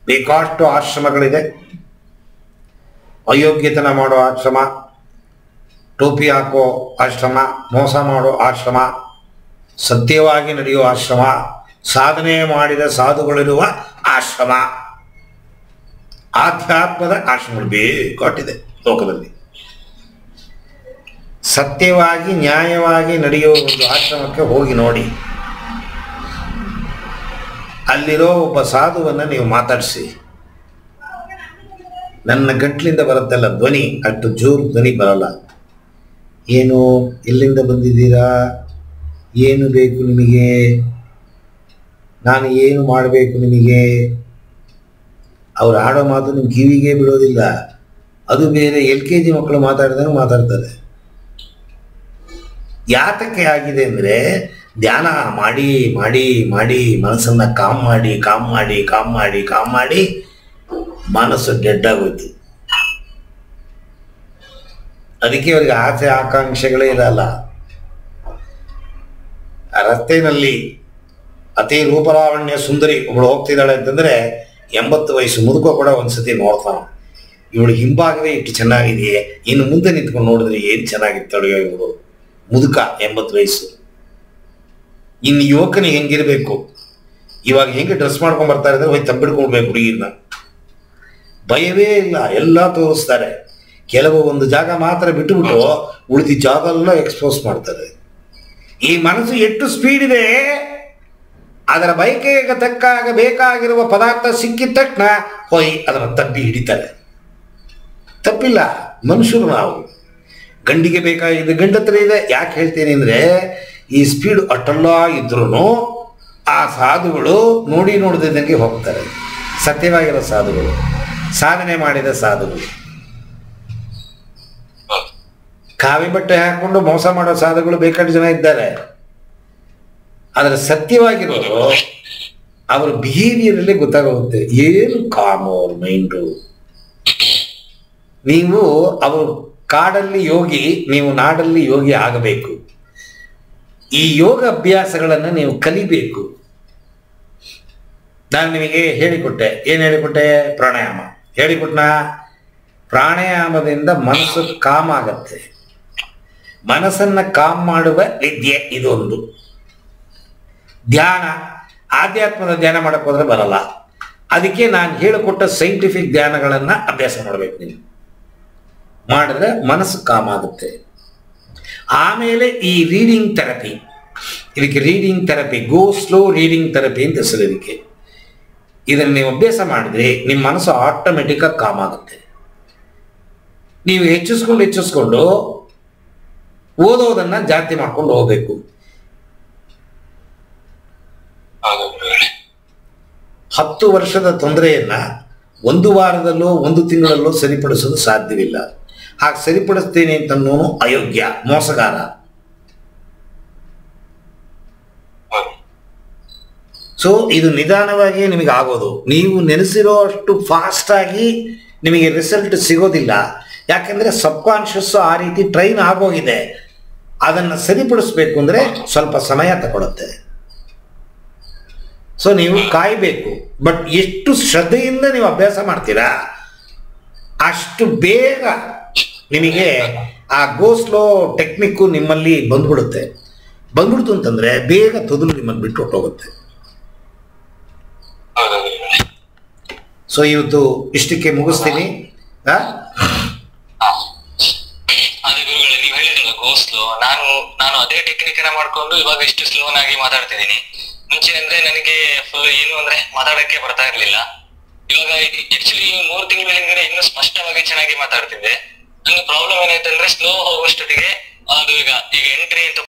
ಬೇಕಾಷ್ಟು ಆಶ್ರಮಗಳಿದೆ ಅಯೋಗ್ಯತನ ಮಾಡೋ ಆಶ್ರಮ ಟೋಪಿ ಹಾಕೋ ಆಶ್ರಮ ಮೋಸ ಮಾಡೋ ಆಶ್ರಮ ಸತ್ಯವಾಗಿ ನಡೆಯುವ ಆಶ್ರಮ ಸಾಧನೆ ಮಾಡಿದ ಸಾಧುಗಳಿರುವ ಆಶ್ರಮ ಆಧ್ಯಾತ್ಮದ ಆಶ್ರಮಗಳು ಬೇಕಾಟಿದೆ ಲೋಕದಲ್ಲಿ ಸತ್ಯವಾಗಿ ನ್ಯಾಯವಾಗಿ ನಡೆಯುವ ಒಂದು ಆಶ್ರಮಕ್ಕೆ ಹೋಗಿ ನೋಡಿ ಅಲ್ಲಿರೋ ಒಬ್ಬ ಸಾಧುವನ್ನು ನೀವು ಮಾತಾಡಿಸಿ ನನ್ನ ಗಂಟ್ಲಿಂದ ಬರುತ್ತಲ್ಲ ಧ್ವನಿ ಅಷ್ಟು ಜೋರು ಧ್ವನಿ ಬರಲ್ಲ ಏನು ಎಲ್ಲಿಂದ ಬಂದಿದ್ದೀರಾ ಏನು ಬೇಕು ನಿಮಗೆ ನಾನು ಏನು ಮಾಡಬೇಕು ನಿಮಗೆ ಅವ್ರು ಆಡೋ ಮಾತು ನಿಮ್ಮ ಕಿವಿಗೆ ಬಿಡೋದಿಲ್ಲ ಅದು ಬೇರೆ ಎಲ್ ಕೆ ಜಿ ಮಕ್ಕಳು ಮಾತಾಡಿದಂಗೆ ಮಾತಾಡ್ತಾರೆ ಯಾತಕ್ಕೆ ಆಗಿದೆ ಅಂದರೆ ಧ್ಯಾನ ಮಾಡಿ ಮಾಡಿ ಮಾಡಿ ಮನಸ್ಸನ್ನು ಕಾಮ್ ಮಾಡಿ ಕಾಮ್ ಮಾಡಿ ಕಾಮ್ ಮಾಡಿ ಕಾಮ್ ಮಾಡಿ ಮನಸ್ಸು ಡೆಡ್ ಆಗೋಯ್ತು ಅದಕ್ಕೆ ಅವರಿಗೆ ಆಸೆ ಆಕಾಂಕ್ಷೆಗಳೇ ಇರಲ್ಲ ಆ ರಸ್ತೆಯಲ್ಲಿ ಅತಿ ರೂಪಲಾವಣ್ಯ ಸುಂದರಿ ಒಬ್ಳು ಹೋಗ್ತಿದ್ದಾಳೆ ಅಂತಂದ್ರೆ ಎಂಬತ್ತು ವಯಸ್ಸು ಮುದುಕೋ ಕೂಡ ಒಂದ್ಸತಿ ನೋಡ್ತಾನ ಇವಳು ಹಿಂಭಾಗವೇ ಇಟ್ಟು ಚೆನ್ನಾಗಿದೆಯೇ ಇನ್ನು ಮುಂದೆ ನಿಂತ್ಕೊಂಡು ನೋಡಿದ್ರೆ ಏನು ಚೆನ್ನಾಗಿರ್ತಾಳೆಯೋ ಇವಳು ಮುದುಕ ಎಂಬತ್ತು ವಯಸ್ಸು ಇನ್ನು ಯುವಕನಿಗೆ ಹೆಂಗಿರ್ಬೇಕು ಇವಾಗ ಹೆಂಗೆ ಡ್ರೆಸ್ ಮಾಡ್ಕೊಂಡ್ ಬರ್ತಾರೆ ಅಂದ್ರೆ ಹೋಗಿ ತಬ್ಬಿಡ್ಕೊಳ್ಬೇಕು ಹುಡುಗಿನ ಭಯವೇ ಇಲ್ಲ ಎಲ್ಲ ತೋರಿಸ್ತಾರೆ ಕೆಲವು ಒಂದು ಜಾಗ ಮಾತ್ರ ಬಿಟ್ಟುಬಿಟ್ಟು ಉಳಿದ ಜಾಗ ಎಲ್ಲ ಎಕ್ಸ್ಪೋಸ್ ಮಾಡ್ತಾರೆ ಈ ಮನಸ್ಸು ಎಷ್ಟು ಸ್ಪೀಡ್ ಇದೆ ಅದರ ಬಯಕೆಗೆ ತಕ್ಕಾಗ ಬೇಕಾಗಿರುವ ಪದಾರ್ಥ ಸಿಕ್ಕಿದ ತಕ್ಷಣ ಹೋಯ್ ಅದನ್ನು ತಬ್ಬಿ ಹಿಡಿತಾರೆ ತಪ್ಪಿಲ್ಲ ಮನುಷ್ಯರು ನಾವು ಗಂಡಿಗೆ ಬೇಕಾಗಿದ್ದು ಗಂಡ ಹತ್ರ ಇದೆ ಯಾಕೆ ಹೇಳ್ತೀನಿ ಅಂದರೆ ಈ ಸ್ಪೀಡ್ ಅಷ್ಟೆಲ್ಲ ಇದ್ರೂ ಆ ಸಾಧುಗಳು ನೋಡಿ ನೋಡದಿದ್ದಂಗೆ ಹೋಗ್ತಾರೆ ಸತ್ಯವಾಗಿರೋ ಸಾಧುಗಳು ಸಾಧನೆ ಮಾಡಿದ ಸಾಧುಗಳು ಕಾವಿ ಬಟ್ಟೆ ಹಾಕೊಂಡು ಮೋಸ ಮಾಡೋ ಸಾಧುಗಳು ಬೇಕಾದ ಜನ ಇದ್ದಾರೆ ಆದರೆ ಸತ್ಯವಾಗಿರೋರು ಅವರ ಬಿಹೇವಿಯರಲ್ಲಿ ಗೊತ್ತಾಗುತ್ತೆ ಏನು ಕಾಮ್ ಅವ್ರ ಮೈಂಡು ನೀವು ಅವರು ಕಾಡಲ್ಲಿ ಯೋಗಿ ನೀವು ನಾಡಲ್ಲಿ ಯೋಗಿ ಆಗಬೇಕು ಈ ಯೋಗ ಅಭ್ಯಾಸಗಳನ್ನು ನೀವು ಕಲಿಬೇಕು ನಾನು ನಿಮಗೆ ಹೇಳಿಕೊಟ್ಟೆ ಏನು ಹೇಳಿಕೊಟ್ಟೆ ಪ್ರಾಣಾಯಾಮ ಹೇಳಿಕೊಟ್ನ ಪ್ರಾಣಾಯಾಮದಿಂದ ಮನಸ್ಸು ಕಾಮ್ ಆಗತ್ತೆ ಮನಸ್ಸನ್ನ ಕಾಮ್ ಮಾಡುವ ವಿದ್ಯೆ ಇದೊಂದು ಧ್ಯಾನ ಆಧ್ಯಾತ್ಮದ ಧ್ಯಾನ ಮಾಡಕ್ ಹೋದ್ರೆ ಬರಲ್ಲ ಅದಕ್ಕೆ ನಾನು ಹೇಳಿಕೊಟ್ಟ ಸೈಂಟಿಫಿಕ್ ಧ್ಯಾನಗಳನ್ನ ಅಭ್ಯಾಸ ಮಾಡಬೇಕು ನೀವು ಮಾಡಿದ್ರೆ ಮನಸ್ಸು ಕಾಮ್ ಆಗುತ್ತೆ ಆಮೇಲೆ ಈ ರೀಡಿಂಗ್ ಥೆರಪಿ ಇದಕ್ಕೆ reading therapy go slow reading therapy ಅಂತ ಹೆಸರು ಇದಕ್ಕೆ ಇದನ್ನು ನೀವು ಅಭ್ಯಾಸ ಮಾಡಿದ್ರೆ ನಿಮ್ಮ ಮನಸ್ಸು ಆಟೋಮೆಟಿಕ್ಕಾಗಿ ಕಾಮ್ ಆಗುತ್ತೆ ನೀವು ಹೆಚ್ಚಿಸ್ಕೊಂಡು ಹೆಚ್ಚಿಸ್ಕೊಂಡು ಓದೋದನ್ನ ಜಾಸ್ತಿ ಮಾಡ್ಕೊಂಡು ಹೋಗ್ಬೇಕು ಹೌದು ಗುರುಗಳೇ ಹತ್ತು ವರ್ಷದ ತೊಂದರೆಯನ್ನ ಒಂದು ವಾರದಲ್ಲೋ ಒಂದು ತಿಂಗಳಲ್ಲೋ ಸರಿಪಡಿಸೋದು ಸಾಧ್ಯವಿಲ್ಲ ಹಾಗೆ ಸರಿಪಡಿಸ್ತೀನಿ ಅಂತನ್ನೋನು ಅಯೋಗ್ಯ ಮೋಸಗಾರ ಹೌದು ಸೊ ಇದು ನಿಧಾನವಾಗಿ ನಿಮಗೆ ಆಗೋದು ನೀವು ನೆನೆಸಿರೋ ಅಷ್ಟು ಫಾಸ್ಟ್ ಆಗಿ ನಿಮಗೆ ರಿಸಲ್ಟ್ ಸಿಗೋದಿಲ್ಲ ಯಾಕೆಂದ್ರೆ ಸಬ್ ಕಾನ್ಷಿಯಸ್ ಆ ರೀತಿ ಟ್ರೈನ್ ಆಗೋಗಿದೆ ಅದನ್ನು ಸರಿಪಡಿಸ್ಬೇಕು ಅಂದ್ರೆ ಸ್ವಲ್ಪ ಸಮಯ ತಗೊಳುತ್ತೆ ಸೊ ನೀವು ಕಾಯಬೇಕು ಬಟ್ ಎಷ್ಟು ಶ್ರದ್ಧೆಯಿಂದ ನೀವು ಅಭ್ಯಾಸ ಮಾಡ್ತೀರಾ ಅಷ್ಟು ಬೇಗ ನಿಮಗೆ ಆ ಗೋಸ್ಲೋ ಟೆಕ್ನಿಕ್ಕು ನಿಮ್ಮಲ್ಲಿ ಬಂದ್ಬಿಡುತ್ತೆ ಬಂದ್ಬಿಡ್ತು ಅಂತಂದ್ರೆ ಬೇಗ ತೊದಲು ನಿಮ್ಮನ್ನು ಬಿಟ್ಟು ಹೊಟ್ಟೋಗುತ್ತೆ ಹೌದು ಗುರುಗಳೇ ಸೊ ಇವತ್ತು ಇಷ್ಟಕ್ಕೆ ಮುಗಿಸ್ತೀನಿ ಆ? ಹಾ. ಅದೇ ಗುರುಗಳೇ ನೀವು ಹೇಳಿದ್ರಲ್ಲ ಗೋ ಸ್ಲೋ ನಾನು ನಾನು ಅದೇ ಟೆಕ್ನಿಕ್ ಅನ್ನ ಮಾಡ್ಕೊಂಡು ಇವಾಗ ಇಷ್ಟು ಸ್ಲೋನ್ ಆಗಿ ಮಾತಾಡ್ತಿದ್ದೀನಿ ಮುಂಚೆ ಅಂದ್ರೆ ನನಗೆ ಫುಲ್ ಏನು ಅಂದ್ರೆ ಮಾತಾಡಕ್ಕೆ ಬರ್ತಾ ಇರ್ಲಿಲ್ಲ ಇವಾಗ ಆಕ್ಚುಲಿ ಮೂರ್ ತಿಂಗಳ ಹಿಂದ್ಗಡೆ ಇನ್ನೂ ಸ್ಪಷ್ಟವಾಗಿ ಚೆನ್ನಾಗಿ ಮಾತಾಡ್ತಿದ್ದೆ ನಂಗೆ ಪ್ರಾಬ್ಲಮ್ ಏನಾಯ್ತು ಅಂದ್ರೆ ಸ್ಲೋ ಹೋಗೋಷ್ಟೊತ್ತಿಗೆ ಅದು ಈಗ ಈಗ ಎಂಟ್ರಿ ಅಂತ